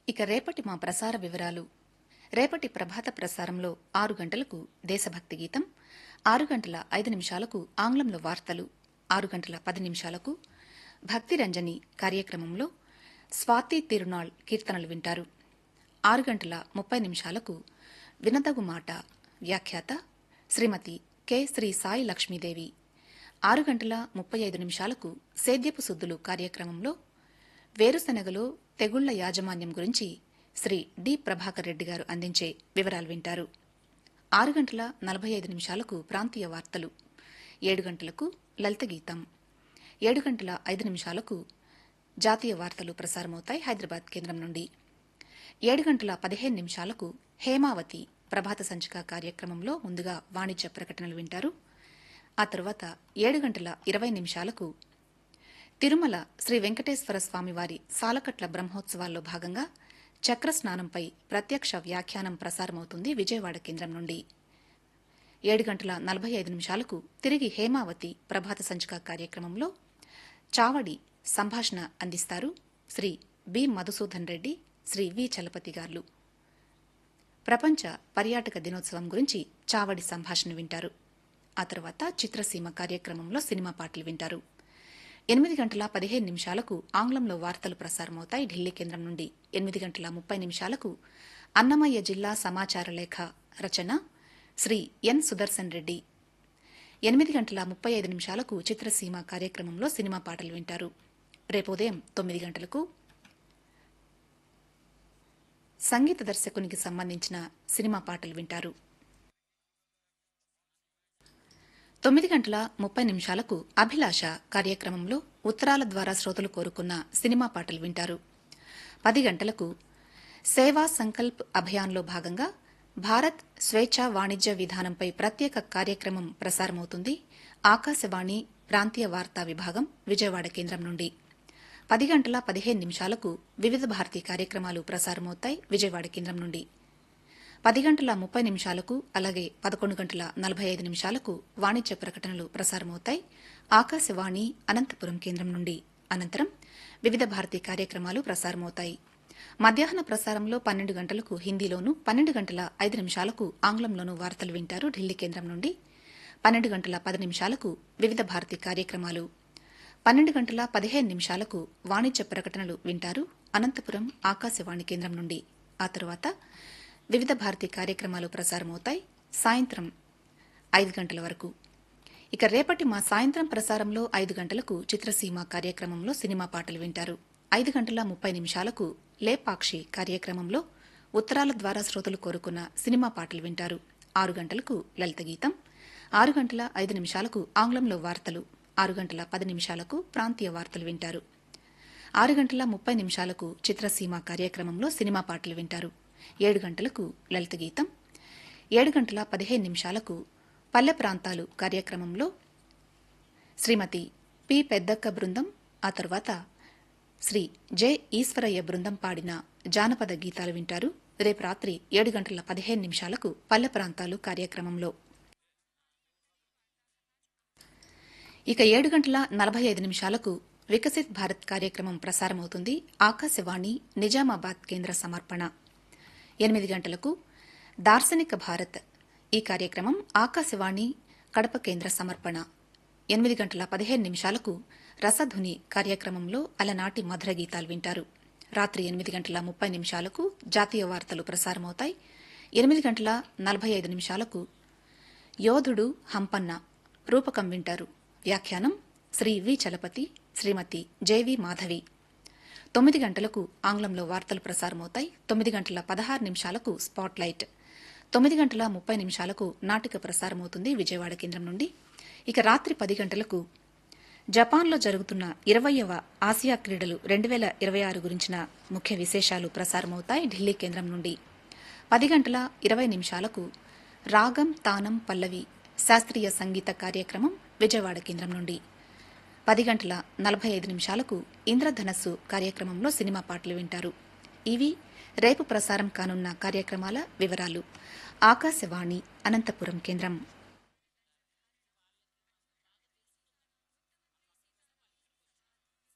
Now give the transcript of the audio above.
ఇక రేపటి మా ప్రసార వివరాలు రేపటి ప్రభాత ప్రసారంలో ఆరు గంటలకు దేశభక్తి గీతం ఆరు గంటల ఐదు నిమిషాలకు ఆంగ్లంలో వార్తలు ఆరు గంటల పది నిమిషాలకు భక్తి రంజని కార్యక్రమంలో స్వాతి తిరునాళ్ కీర్తనలు వింటారు ఆరు గంటల ముప్పై నిమిషాలకు వినదగు మాట వ్యాఖ్యాత శ్రీమతి కె శ్రీ సాయి లక్ష్మీదేవి ఆరు గంటల ముప్పై ఐదు నిమిషాలకు సేద్యపు సుద్దులు కార్యక్రమంలో వేరుశనగలో తెగుళ్ల యాజమాన్యం గురించి శ్రీ డి ప్రభాకర్ రెడ్డి గారు అందించే వివరాలు వింటారు ఆరు గంటల నలభై ఐదు నిమిషాలకు ప్రాంతీయ వార్తలు ఏడు గంటలకు లలిత గీతం ఏడు గంటల ఐదు నిమిషాలకు జాతీయ వార్తలు ప్రసారమవుతాయి హైదరాబాద్ కేంద్రం నుండి ఏడు గంటల పదిహేను నిమిషాలకు హేమావతి ప్రభాత సంచిక కార్యక్రమంలో ముందుగా వాణిజ్య ప్రకటనలు వింటారు ఆ తరువాత ఏడు గంటల ఇరవై నిమిషాలకు తిరుమల శ్రీ వెంకటేశ్వర స్వామివారి సాలకట్ల బ్రహ్మోత్సవాల్లో భాగంగా చక్ర స్నానంపై ప్రత్యక్ష వ్యాఖ్యానం ప్రసారమవుతుంది విజయవాడ కేంద్రం నుండి ఏడు గంటల నలభై ఐదు నిమిషాలకు తిరిగి హేమావతి ప్రభాత సంచిక కార్యక్రమంలో చావడి సంభాషణ అందిస్తారు శ్రీ బి మధుసూదన్ రెడ్డి శ్రీ వి చలపతి గార్లు ప్రపంచ పర్యాటక దినోత్సవం గురించి చావడి సంభాషణ వింటారు ఆ తర్వాత చిత్రసీమ కార్యక్రమంలో సినిమా పాటలు వింటారు ఎనిమిది గంటల పదిహేను నిమిషాలకు ఆంగ్లంలో వార్తలు ప్రసారమవుతాయి ఢిల్లీ కేంద్రం నుండి ఎనిమిది గంటల ముప్పై నిమిషాలకు అన్నమయ్య జిల్లా సమాచార లేఖ రచన శ్రీ ఎన్ సుదర్శన్ రెడ్డి ఎనిమిది గంటల ముప్పై ఐదు నిమిషాలకు చిత్రసీమ కార్యక్రమంలో సినిమా పాటలు వింటారు రేపు ఉదయం తొమ్మిది గంటలకు సంగీత దర్శకునికి సంబంధించిన సినిమా పాటలు వింటారు తొమ్మిది గంటల ముప్పై నిమిషాలకు అభిలాష కార్యక్రమంలో ఉత్తరాల ద్వారా శ్రోతలు కోరుకున్న సినిమా పాటలు వింటారు పది గంటలకు సేవా సంకల్ప్ అభియాన్లో భాగంగా భారత్ స్వేచ్ఛ వాణిజ్య విధానంపై ప్రత్యేక కార్యక్రమం ప్రసారమవుతుంది ఆకాశవాణి ప్రాంతీయ వార్తా విభాగం విజయవాడ కేంద్రం నుండి పది గంటల పదిహేను నిమిషాలకు వివిధ భారతీ కార్యక్రమాలు ప్రసారమవుతాయి విజయవాడ కేంద్రం నుండి పది గంటల ముప్పై నిమిషాలకు అలాగే పదకొండు గంటల నలభై ఐదు నిమిషాలకు వాణిజ్య ప్రకటనలు ప్రసారమవుతాయి ఆకాశవాణి అనంతపురం కేంద్రం నుండి అనంతరం వివిధ భారతీ కార్యక్రమాలు ప్రసారమవుతాయి మధ్యాహ్న ప్రసారంలో పన్నెండు గంటలకు హిందీలోను పన్నెండు గంటల ఐదు నిమిషాలకు ఆంగ్లంలోనూ వార్తలు వింటారు ఢిల్లీ కేంద్రం నుండి పన్నెండు గంటల పది నిమిషాలకు వివిధ భారతీ కార్యక్రమాలు పన్నెండు గంటల పదిహేను నిమిషాలకు వాణిజ్య ప్రకటనలు వింటారు అనంతపురం ఆకాశవాణి కేంద్రం నుండి ఆ తరువాత వివిధ భారతీ కార్యక్రమాలు ప్రసారమవుతాయి సాయంత్రం ఐదు గంటల వరకు ఇక రేపటి మా సాయంత్రం ప్రసారంలో ఐదు గంటలకు చిత్రసీమ కార్యక్రమంలో సినిమా పాటలు వింటారు ఐదు గంటల ముప్పై నిమిషాలకు లేపాక్షి కార్యక్రమంలో ఉత్తరాల ద్వారా శ్రోతలు కోరుకున్న సినిమా పాటలు వింటారు ఆరు గంటలకు లలిత గీతం ఆరు గంటల ఐదు నిమిషాలకు ఆంగ్లంలో వార్తలు ఆరు గంటల పది నిమిషాలకు ప్రాంతీయ వార్తలు వింటారు ఆరు గంటల ముప్పై నిమిషాలకు చిత్రసీమ కార్యక్రమంలో సినిమా పాటలు వింటారు ఏడు గంటలకు లలిత గీతం ఏడు గంటల పదిహేను నిమిషాలకు పల్లె ప్రాంతాలు కార్యక్రమంలో శ్రీమతి పి పెద్దక్క బృందం ఆ తర్వాత శ్రీ జె ఈశ్వరయ్య బృందం పాడిన జానపద గీతాలు వింటారు రేపు రాత్రి ఏడు గంటల పదిహేను నిమిషాలకు పల్లె ప్రాంతాలు కార్యక్రమంలో ఇక ఏడు గంటల నలభై ఐదు నిమిషాలకు వికసిత్ భారత్ కార్యక్రమం ప్రసారమవుతుంది ఆకాశవాణి నిజామాబాద్ కేంద్ర సమర్పణ ఎనిమిది గంటలకు దార్శనిక భారత్ ఈ కార్యక్రమం ఆకాశవాణి కడప కేంద్ర సమర్పణ ఎనిమిది గంటల పదిహేను నిమిషాలకు రసధుని కార్యక్రమంలో అలనాటి మధుర గీతాలు వింటారు రాత్రి ఎనిమిది గంటల ముప్పై నిమిషాలకు జాతీయ వార్తలు ప్రసారమవుతాయి ఎనిమిది గంటల నలభై ఐదు నిమిషాలకు యోధుడు హంపన్న రూపకం వింటారు వ్యాఖ్యానం శ్రీ వి చలపతి శ్రీమతి జేవి మాధవి తొమ్మిది గంటలకు ఆంగ్లంలో వార్తలు ప్రసారమవుతాయి తొమ్మిది గంటల పదహారు నిమిషాలకు స్పాట్ లైట్ తొమ్మిది గంటల ముప్పై నిమిషాలకు నాటిక ప్రసారమవుతుంది విజయవాడ కేంద్రం నుండి ఇక రాత్రి పది గంటలకు జపాన్లో జరుగుతున్న ఇరవయవ ఆసియా క్రీడలు రెండు వేల ఇరవై ఆరు గురించిన ముఖ్య విశేషాలు ప్రసారమవుతాయి ఢిల్లీ కేంద్రం నుండి పది గంటల ఇరవై నిమిషాలకు రాగం తానం పల్లవి శాస్త్రీయ సంగీత కార్యక్రమం విజయవాడ కేంద్రం నుండి పది గంటల నలభై ఐదు నిమిషాలకు ఇంద్రధనస్సు కార్యక్రమంలో సినిమా పాటలు వింటారు ఇవి రేపు ప్రసారం కానున్న కార్యక్రమాల వివరాలు ఆకాశవాణి అనంతపురం కేంద్రం